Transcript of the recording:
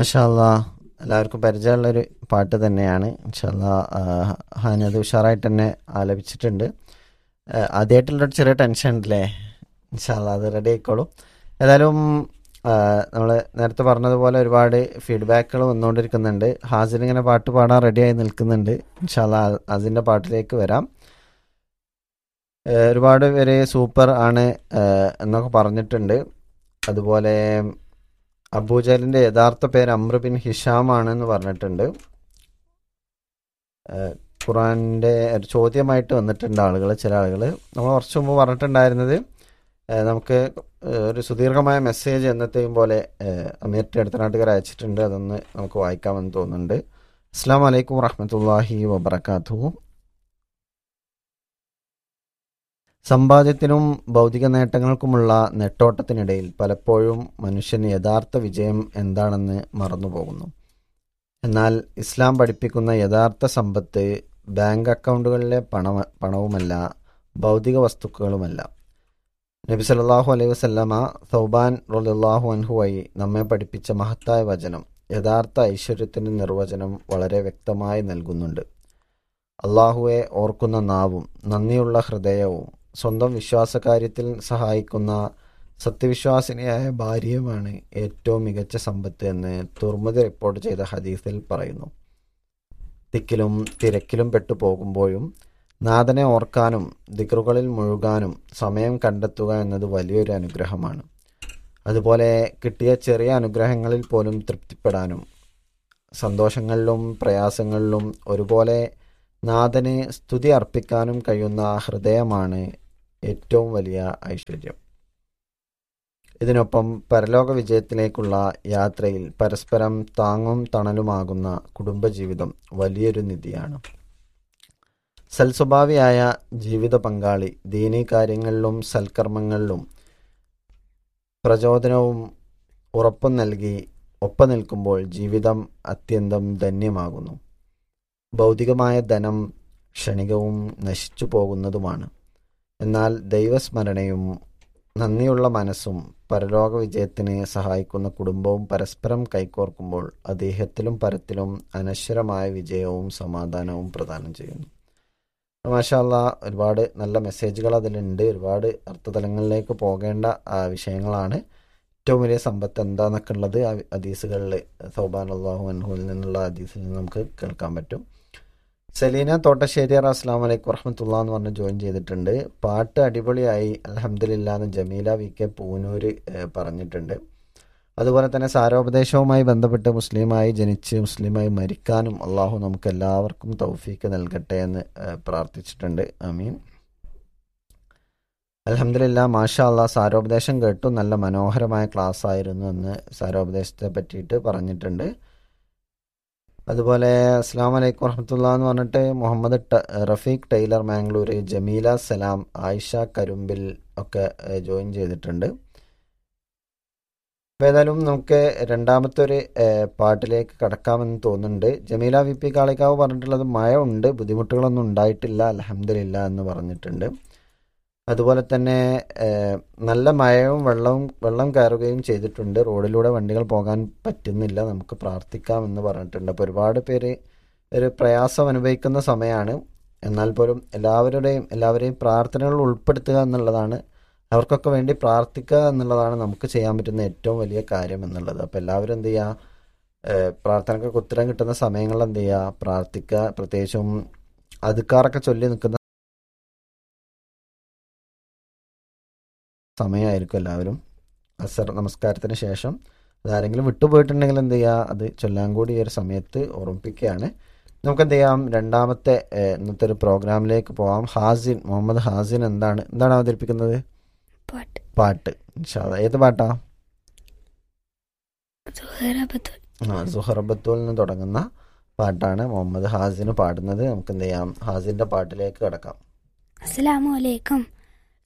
മഷാല്ല എല്ലാവർക്കും പരിചയമുള്ളൊരു പാട്ട് തന്നെയാണ് ഇൻഷാല്ല ഹാനത് ഉഷാറായിട്ട് തന്നെ ആലപിച്ചിട്ടുണ്ട് ആദ്യമായിട്ടുള്ളൊരു ചെറിയ ടെൻഷൻ ഉണ്ടല്ലേ ഇൻഷാല്ല അത് റെഡി ആയിക്കോളും ഏതായാലും നമ്മൾ നേരത്തെ പറഞ്ഞതുപോലെ ഒരുപാട് ഫീഡ്ബാക്കുകൾ വന്നുകൊണ്ടിരിക്കുന്നുണ്ട് ഹാസിൽ ഇങ്ങനെ പാട്ട് പാടാൻ റെഡിയായി നിൽക്കുന്നുണ്ട് ഇൻഷാല്ല അതിൻ്റെ പാട്ടിലേക്ക് വരാം ഏഹ് ഒരുപാട് പേര് സൂപ്പർ ആണ് ഏഹ് എന്നൊക്കെ പറഞ്ഞിട്ടുണ്ട് അതുപോലെ അബൂജലിന്റെ യഥാർത്ഥ പേര് അമ്ര ബിൻ ഹിഷാം ആണെന്ന് പറഞ്ഞിട്ടുണ്ട് ഏഹ് ഖുറാന്റെ ഒരു ചോദ്യമായിട്ട് വന്നിട്ടുണ്ട് ആളുകൾ ചില ആളുകൾ നമ്മൾ കുറച്ച് മുമ്പ് പറഞ്ഞിട്ടുണ്ടായിരുന്നത് ഏഹ് നമുക്ക് ഏഹ് ഒരു സുദീർഘമായ മെസ്സേജ് എന്നത്തെയും പോലെ ഏഹ് അമീർ ടി അടുത്തനാട്ടുകാർ അയച്ചിട്ടുണ്ട് അതൊന്ന് നമുക്ക് വായിക്കാമെന്ന് തോന്നുന്നുണ്ട് അസ്സാം വലൈക്കും വറഹമത്തല്ലാഹി വബർക്കാത്തു സമ്പാദ്യത്തിനും ഭൗതിക നേട്ടങ്ങൾക്കുമുള്ള നെട്ടോട്ടത്തിനിടയിൽ പലപ്പോഴും മനുഷ്യന് യഥാർത്ഥ വിജയം എന്താണെന്ന് മറന്നുപോകുന്നു എന്നാൽ ഇസ്ലാം പഠിപ്പിക്കുന്ന യഥാർത്ഥ സമ്പത്ത് ബാങ്ക് അക്കൗണ്ടുകളിലെ പണ പണവുമല്ല ഭൗതിക വസ്തുക്കളുമല്ല നബി സല്ലല്ലാഹു അലൈഹി വസല്ലമ സൗബാൻ റളിയല്ലാഹു അൻഹു വഴി നമ്മെ പഠിപ്പിച്ച മഹത്തായ വചനം യഥാർത്ഥ ഐശ്വര്യത്തിന്റെ നിർവചനം വളരെ വ്യക്തമായി നൽകുന്നുണ്ട് അള്ളാഹുവെ ഓർക്കുന്ന നാവും നന്ദിയുള്ള ഹൃദയവും സ്വന്തം വിശ്വാസകാര്യത്തിൽ സഹായിക്കുന്ന സത്യവിശ്വാസിനിയായ ഭാര്യയുമാണ് ഏറ്റവും മികച്ച സമ്പത്ത് എന്ന് തുർമുദ് റിപ്പോർട്ട് ചെയ്ത ഹദീസിൽ പറയുന്നു തിക്കിലും തിരക്കിലും പെട്ടു പോകുമ്പോഴും നാഥനെ ഓർക്കാനും ദിക്റുകളിൽ മുഴുകാനും സമയം കണ്ടെത്തുക എന്നത് വലിയൊരു അനുഗ്രഹമാണ് അതുപോലെ കിട്ടിയ ചെറിയ അനുഗ്രഹങ്ങളിൽ പോലും തൃപ്തിപ്പെടാനും സന്തോഷങ്ങളിലും പ്രയാസങ്ങളിലും ഒരുപോലെ നാഥന് സ്തുതി അർപ്പിക്കാനും കഴിയുന്ന ഹൃദയമാണ് ഏറ്റവും വലിയ ഐശ്വര്യം ഇതിനൊപ്പം പരലോക വിജയത്തിലേക്കുള്ള യാത്രയിൽ പരസ്പരം താങ്ങും തണലുമാകുന്ന കുടുംബജീവിതം വലിയൊരു നിധിയാണ് സൽസ്വഭാവിയായ ജീവിത പങ്കാളി ദീനീ കാര്യങ്ങളിലും സൽക്കർമ്മങ്ങളിലും പ്രചോദനവും ഉറപ്പും നൽകി ഒപ്പം നിൽക്കുമ്പോൾ ജീവിതം അത്യന്തം ധന്യമാകുന്നു ഭൗതികമായ ധനം ക്ഷണികവും നശിച്ചു പോകുന്നതുമാണ് എന്നാൽ ദൈവസ്മരണയും നന്ദിയുള്ള മനസ്സും പരലോക വിജയത്തിന് സഹായിക്കുന്ന കുടുംബവും പരസ്പരം കൈകോർക്കുമ്പോൾ അദ്ദേഹത്തിലും പരത്തിലും അനശ്വരമായ വിജയവും സമാധാനവും പ്രദാനം ചെയ്യുന്നു മാഷാല്ല ഒരുപാട് നല്ല മെസ്സേജുകൾ അതിലുണ്ട് ഒരുപാട് അർത്ഥതലങ്ങളിലേക്ക് പോകേണ്ട ആ, വിഷയങ്ങളാണ് ഏറ്റവും വലിയ സമ്പത്ത് എന്താന്നൊക്കെ ഉള്ളത് ആ ഹദീസുകളിൽ സൗബാൻ അള്ളാഹു അൻഹുവിൽ നിന്നുള്ള ഹദീസിൽ നിന്ന് നമുക്ക് കേൾക്കാൻ പറ്റും സെലീന തോട്ടശ്ശേരിയർ അസ്ലാം വലൈക്കും വറഹമത്തുള്ള എന്ന് പറഞ്ഞ് ജോയിൻ ചെയ്തിട്ടുണ്ട് പാട്ട് അടിപൊളിയായി അലഹമില്ല എന്ന് ജമീല വി കെ പൂനൂര് ഏഹ്, പറഞ്ഞിട്ടുണ്ട് അതുപോലെ തന്നെ സാരോപദേശവുമായി ബന്ധപ്പെട്ട് മുസ്ലിമായി ജനിച്ച് മുസ്ലിമായി മരിക്കാനും അള്ളാഹു നമുക്ക് എല്ലാവർക്കും തൗഫീക്ക് നൽകട്ടെ എന്ന് ഏഹ്, പ്രാർത്ഥിച്ചിട്ടുണ്ട് അമീൻ അലഹമില്ല മാഷാ അള്ളാഹ് സാരോപദേശം കേട്ടു നല്ല മനോഹരമായ ക്ലാസ് ആയിരുന്നു എന്ന് സാരോപദേശത്തെ പറ്റിയിട്ട് പറഞ്ഞിട്ടുണ്ട് അതുപോലെ അസ്സാം വലൈക്കും വറഹമത്തുള്ള എന്ന് പറഞ്ഞിട്ട് മുഹമ്മദ് ട- റഫീഖ് ടൈലർ മാംഗ്ലൂർ ജമീല സലാം ആയിഷ കരുമ്പിൽ ഒക്കെ ഏഹ്, ജോയിൻ ചെയ്തിട്ടുണ്ട് അപ്പോൾ ഏതായാലും നമുക്ക് രണ്ടാമത്തെ ഒരു ഏഹ്, പാട്ടിലേക്ക് കടക്കാമെന്ന് തോന്നുന്നുണ്ട് ജമീല വി പി കാളിക്കാവ് പറഞ്ഞിട്ടുള്ളത് മഴ ഉണ്ട് ബുദ്ധിമുട്ടുകളൊന്നും ഉണ്ടായിട്ടില്ല അലഹമില്ല എന്ന് പറഞ്ഞിട്ടുണ്ട് അതുപോലെ തന്നെ ഏഹ്, നല്ല മഴയും വെള്ളവും വെള്ളം കയറുകയും ചെയ്തിട്ടുണ്ട് റോഡിലൂടെ വണ്ടികൾ പോകാൻ പറ്റുന്നില്ല നമുക്ക് പ്രാർത്ഥിക്കാം എന്ന് പറഞ്ഞിട്ടുണ്ട് അപ്പോൾ ഒരുപാട് പേര് ഒരു പ്രയാസം അനുഭവിക്കുന്ന സമയമാണ് എന്നാൽ പോലും എല്ലാവരുടെയും എല്ലാവരെയും പ്രാർത്ഥനകൾ ഉൾപ്പെടുത്തുക എന്നുള്ളതാണ് അവർക്കൊക്കെ വേണ്ടി പ്രാർത്ഥിക്കുക എന്നുള്ളതാണ് നമുക്ക് ചെയ്യാൻ പറ്റുന്ന ഏറ്റവും വലിയ കാര്യം എന്നുള്ളത് അപ്പോൾ എല്ലാവരും എന്ത് ചെയ്യുക ഏഹ്, പ്രാർത്ഥനയ്ക്കൊക്കെ ഉത്തരം കിട്ടുന്ന സമയങ്ങളിൽ എന്ത് ചെയ്യുക പ്രാർത്ഥിക്കുക പ്രത്യേകിച്ചും അതുക്കാറൊക്കെ ചൊല്ലി നിൽക്കുന്ന സമയമായിരിക്കും എല്ലാവരും അസർ നമസ്കാരത്തിന് ശേഷം അതാരെങ്കിലും വിട്ടുപോയിട്ടുണ്ടെങ്കിൽ എന്ത് ചെയ്യുക അത് ചൊല്ലാൻ കൂടി ഈ ഒരു സമയത്ത് ഓർമ്മിപ്പിക്കുകയാണ് നമുക്ക് എന്ത് ചെയ്യാം രണ്ടാമത്തെ ഏഹ്, ഇന്നത്തെ ഒരു പ്രോഗ്രാമിലേക്ക് പോവാം ഹാസിൻ മുഹമ്മദ് ഹാസിൻ എന്താണ് എന്താണ് അവതരിപ്പിക്കുന്നത് പാട്ട് പാട്ട് ഇൻഷാ അല്ലാ. ഏത് പാട്ടാ സുഹറ ബത്തുൽ ആ സുഹറബത്തുൽ നിന്ന് തുടങ്ങുന്ന പാട്ടാണ് മുഹമ്മദ് ഹാസിന് പാടുന്നത് നമുക്ക് എന്ത് ചെയ്യാം ഹാസിന്റെ പാട്ടിലേക്ക് കിടക്കാം അസ്സലാമു അലൈക്കും